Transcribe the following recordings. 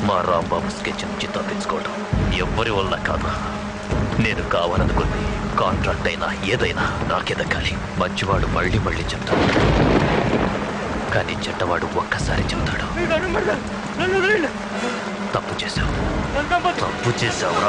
మా రాంబాబు స్కెచ్ నుంచి తప్పించుకోవడం ఎవ్వరి వల్ల కాదు నేను కావాలనుకుంది కాంట్రాక్ట్ అయినా ఏదైనా నాకే దక్కాలి మంచివాడు మళ్ళీ మళ్ళీ చెప్తాడు కానీ చెడ్డవాడు ఒక్కసారి చెప్తాడు తప్పు చేశావు తప్పు చేశావురా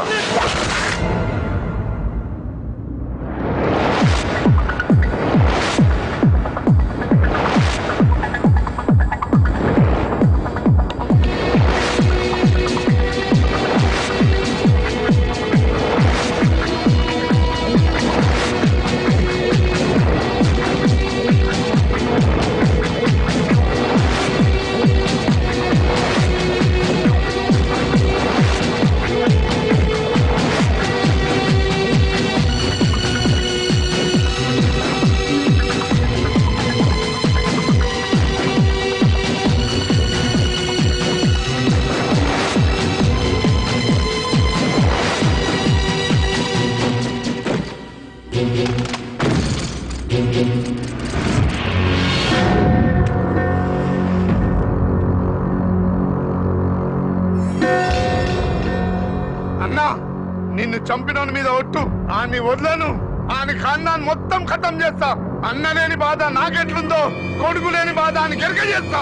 అన్నా నిన్ను చంపినోని మీద ఒట్టు ఆని వదలను ఆని ఖాందాన్ మొత్తం ఖతం చేస్తా అన్న లేని బాధ నాకెట్లుందో కొడుకు లేని బాధ అని కెరక చేస్తా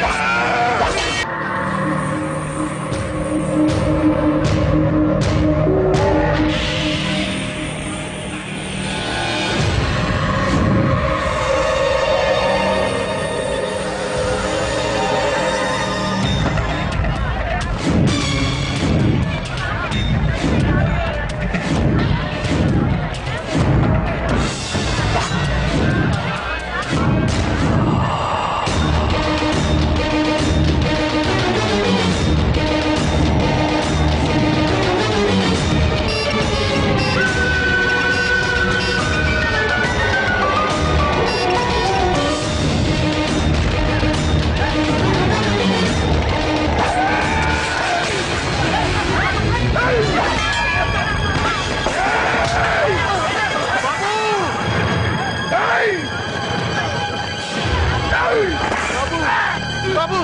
బాబు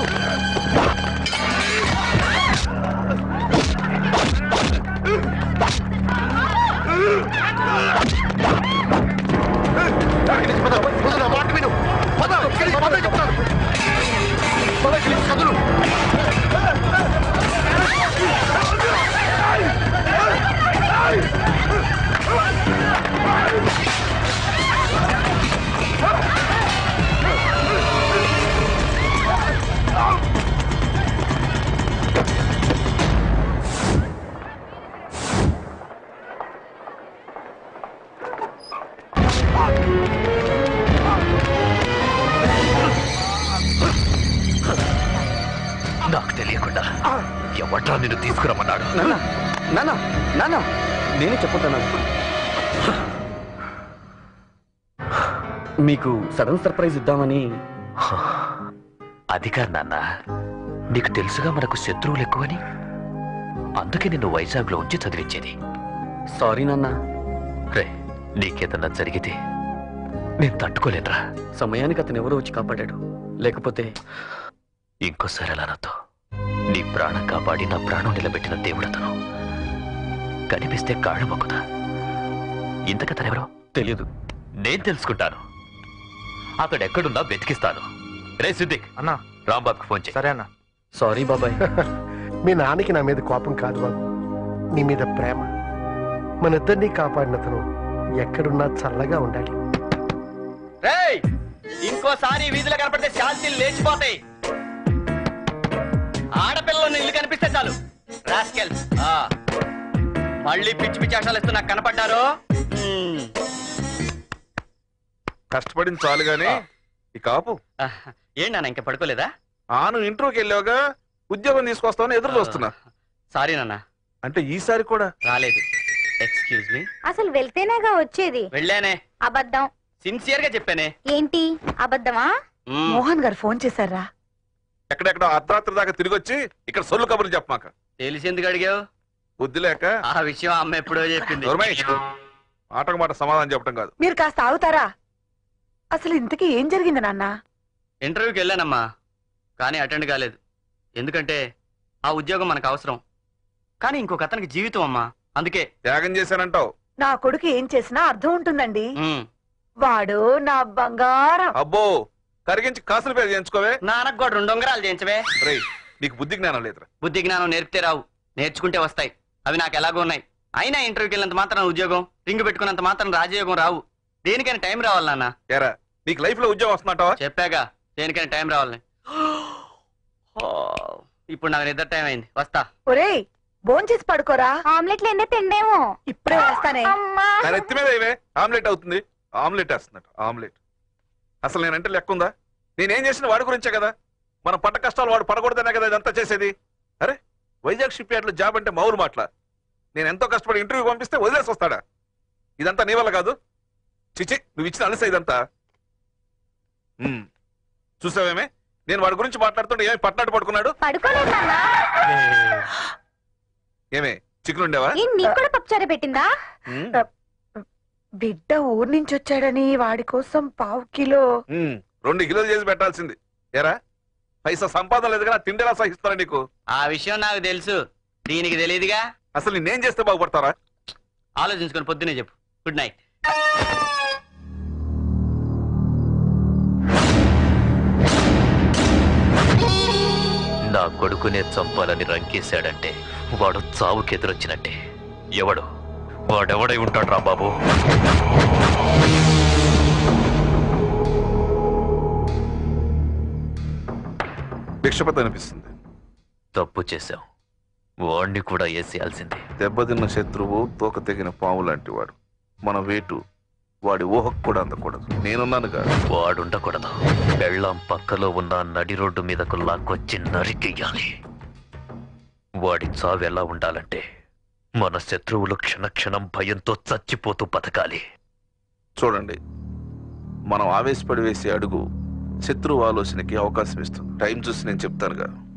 నాకు తెలియకుండా ఎవట్రా నిన్ను తీసుకురమ్మన్నాడు నాన్న నాన్న నాన్న నేనే చెప్పుతున్నాను మీకు సడన్ సర్ప్రైజ్ ఇద్దామని అది కాదు నాన్న నీకు తెలుసుగా మనకు శత్రువులు ఎక్కువని అందుకే నిన్ను వైజాగ్లో ఉంచి చదివించేది సారీ నాన్న రే నీకేదన్నా జరిగితే నేను తట్టుకోలేనురా సమయానికి అతను ఎవరో వచ్చి కాపాడాడు లేకపోతే ఇంకోసారి అలా నాతో నీ ప్రాణం కాపాడి నా ప్రాణం నిలబెట్టిన దేవుడతను కనిపిస్తే కాళ్ళు మొక్కుదా ఇంతకతనెవరో తెలియదు నేను తెలుసుకుంటాను అతడు ఎక్కడున్నా వెతికిస్తాను రే సిద్దిక్ అన్నా రాంబాబుకి ఫోన్ చేయి సరే అన్నా సారీ బాబాయ్ మీ నాన్నకి నా మీద కోపం కాదు బాబు నీ మీద ప్రేమ మన ఇద్దరినీ కాపాడినతను ఎక్కడున్నా చల్లగా ఉండాలి రేయ్ ఇంకోసారి వీధిలో కనపడితే శాంతిలు లేచిపోతాయి ఆడపిల్లలు ఇల్లు కనిపిస్తే చాలు రాస్కెల్ మళ్ళీ పిచ్చి పిచ్చి ఆశాలు ఇస్తూ నాకు కనపడ్డారు మ్మ్. కష్టపడింది చాలు గాని ఈ కాపు ఆ, ఏంటి నాన్న ఇంకా పడుకోలేదా ఆను ఇంట్రోకి వెళ్ళావుగా ఉద్యోగం తీసుకొస్తామని ఎదురు చూస్తున్నా సారీ నాన్న అంటే ఈసారి కూడా రాలేదు ఎక్స్క్యూజ్ మీ అసలు వెళ్తేనేగా వచ్చేది వెళ్ళానే అబద్ధం సిన్సియర్ గా చెప్పానే ఏంటి అబద్ధమా మ్మ్. మోహన్ గారు ఫోన్ చేశారా ఎక్కడెక్కడ అర్ధరాత్రి దాకా తిరిగి వచ్చి ఇక్కడ సొల్లు కబుర్లు చెప్పమాక తెలిసి ఎందుకు అడిగావు బుద్ధి లేక ఆ విషయం అమ్మ ఎప్పుడో చెప్పింది నోర్మై ఆటకు మాట సమాధానం చెప్పడం కాదు మీరు కాస్త ఆగుతారా అసలు ఇంతకీ ఏం జరిగింది నాన్న ఇంటర్వ్యూకి వెళ్ళానమ్మా కానీ అటెండ్ కాలేదు ఎందుకంటే ఆ ఉద్యోగం మనకు అవసరం కానీ ఇంకొక అతనికి జీవితం అమ్మా అందుకే త్యాగం చేశానంటావు నా కొడుకు ఏం చేసినా అర్థం ఉంటుందండి ఉమ్, వాడు నా బంగారం అబ్బో కరిగించి కాసులు పేరు చేయించుకోవే నాన్నకు కూడా రెండు ఉంగరాలు చేయించవే రేయ్ నీకు బుద్ధి జ్ఞానం లేదురా బుద్ధి జ్ఞానం నేర్పితే రావు నేర్చుకుంటే వస్తాయి అవి నాకు ఎలాగో ఉన్నాయి అయినా ఇంటర్వ్యూకి వెళ్ళినంత మాత్రం ఉద్యోగం రింగు పెట్టుకున్నంత మాత్రం రాజయోగం రావు దేనికైనా టైం రావాలి నాన్న ఏరా నీకు లైఫ్ లో ఉద్యోగం వస్తున్నట్టావా చెప్పాగా దేనికైనా టైం రావాలని ఓ, ఇప్పుడు నాకు నిద్ర టైం అయింది వస్తా ఒరేయ్ భోంచేసి పడుకోరా ఆమ్లెట్లు ఎన్నే తిండేమో ఇప్పుడే వేస్తానే అమ్మా నా ఎత్తి మీద ఇవే ఆమ్లెట్ అవుతుంది ఆమ్లెట్ వేస్తున్నట్టు ఆమ్లెట్ అసలు నేనంటే లెక్క ఉందా నేనేం చేసిన వాడి గురించే కదా మన పట్ట కష్టాలు వాడు పడకూడదనే కదా ఇదంతా చేసేది అరే వైజాగ్ షిప్ యార్డ్లో జాబ్ అంటే మౌరు మాటల నేను ఎంతో కష్టపడి ఇంటర్వ్యూ పంపిస్తే వదిలేసి వస్తాడా ఇదంతా నీ వల్ల కాదు చిచి నువ్వు ఇచ్చిన అలస ఇదంతా ఉమ్. చూసావేమే నేను వాడి గురించి మాట్లాడుతుంటే ఏమి పట్నాడు పడుకున్నాడు పడుకోలేదు నాన్న ఏమే చికెన్ ఉండేవా ఏం నీకు కూడా పప్పుచారే పెట్టిందా ఉమ్. బిడ్డ ఊరు నుంచి వచ్చాడని వాడి కోసం పావు కిలో ఉమ్. రెండు కిలోలు చేసి పెట్టాల్సింది ఏరా పైసా సంపాదన లేదు కదా తిండేలా సహిస్తారా నీకు ఆ విషయం నాకు తెలుసు దీనికి తెలియదుగా అసలు నేనేం చేస్తే బాగుపడతారా ఆలోచించుకొని పొద్దునే చెప్పు గుడ్ నైట్ నా కొడుకునే చంపాలని రంకేశాడంటే వాడు చావుకెదురొచ్చినట్టే ఎవడు వాడెవడై ఉంటాడు రా బాబు భిక్షపతి అనిపిస్తుంది తప్పు చేశాం వాణ్ణి కూడా వేసేయాల్సిందే దెబ్బతిన్న శత్రువు తోక తెగిన పాము లాంటి వాడు మన వేటు వాడి ఊహకు కూడా అందకూడదు నేనున్నానుగా వాడుండకూడదు బెళ్ళం పక్కలో ఉన్న నడి రోడ్డు మీదకు లాక్కొచ్చి నరికెయ్యాలి వాడి చావు ఎలా ఉండాలంటే మన శత్రువులు క్షణక్షణం భయంతో చచ్చిపోతూ బతకాలి చూడండి మనం ఆవేశపడి వేసే అడుగు శత్రువు ఆలోచనకి అవకాశం ఇస్తుంది టైం చూసి నేను చెప్తానుగా